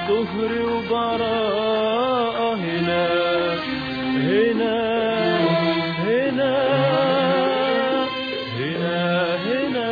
طهر وبراءة هنا هنا هنا هنا هنا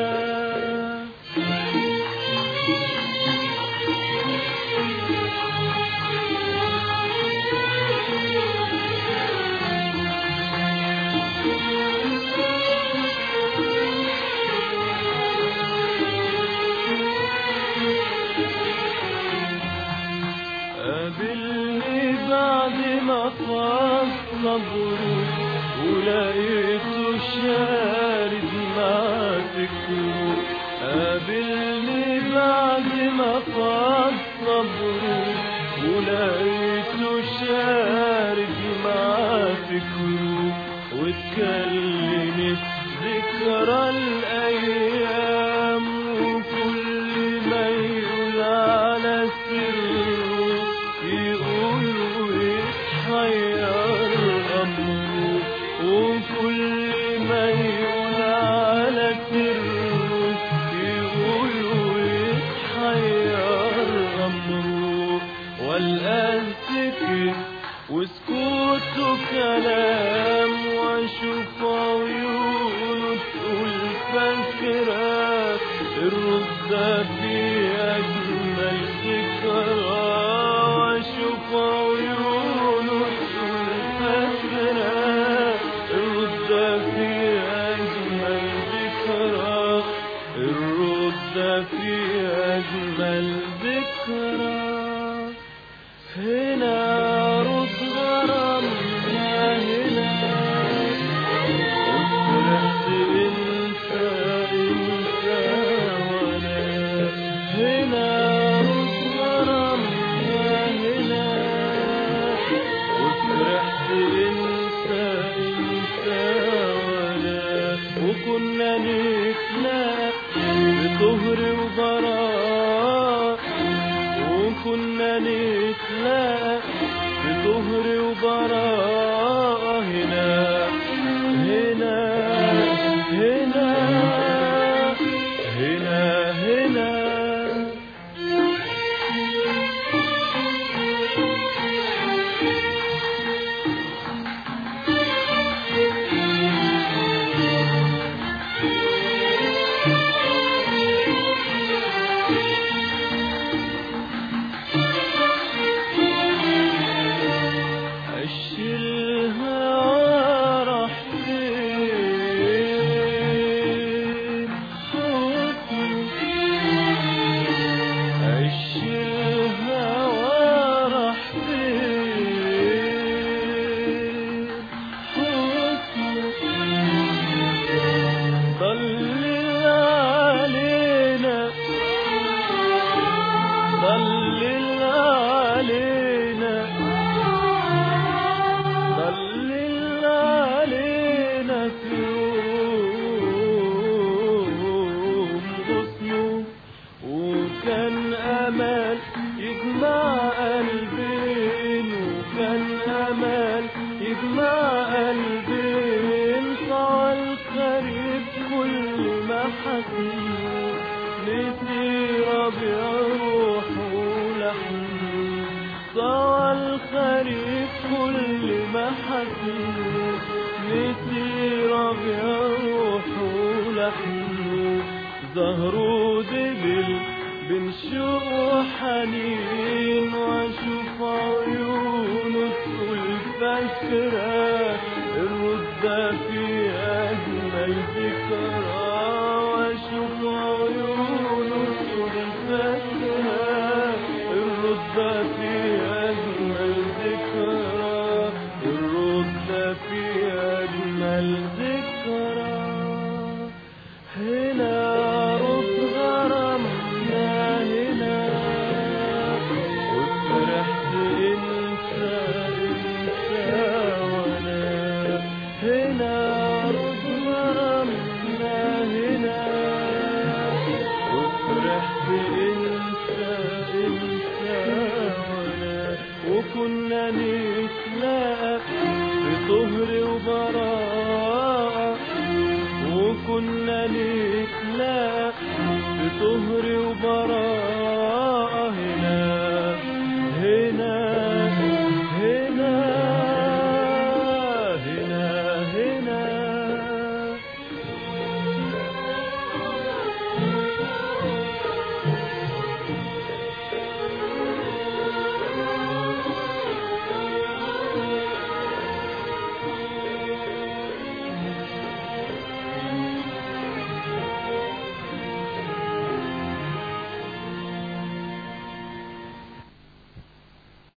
قابلني بعد ما فاض صبره ولقيته شارد مع فكره قابلني بعد ما فاض صبره ولقيته شارد مع فكره واتكلمت ذكرى الأيام وكل ما يقول على سره يقول ويتحير أمره وكل ما يقول على سره يقول ويتحير أمره والآن سكت وسكوته كلام واشوف عيونه تقول فاكرة الرد في أجمل ذكرى واشوف عيونه تقول فاكرة الرد في أجمل ذكرى الرد في أجمل ذكرى هنا رد غرامنا هنا وفرحت انت انت وانا هنا رد غرامنا هنا وفرحت انت انت وانا وكنا نتلاقى بطهر وبراء وكنا نتلاقى بطهر وبراء هنا هنا هنا هنا هنا عش الهوى راح فين حكمي عش الهوى راح فين حكمي ضلل علينا ضلل علينا ضلل علينا في يوم غصنه وكان أمل يجمع قلبين وكان أمل يجمع قلبين صار القريب كل ما حكمه نسي ربيع روحه لحنه صار الخريف كل ما حكمه نسي ربيع روحه لحنه زهره دبل بين شوق وحنين واشوف عيونه تقول فاكرة الردة في أجمل ذكرى واشوف عيونه تقول فاكرة الردة في أجمل ذكرى الردة في أجمل ذكرى هنا رد غرامنا هنا وفرحت انت انت وانا هنا رد غرامنا هنا وفرحت انت انت وانا وكنا نتلاقى بطهر وبراءة وكنا نتلاقى بطهر وبراءة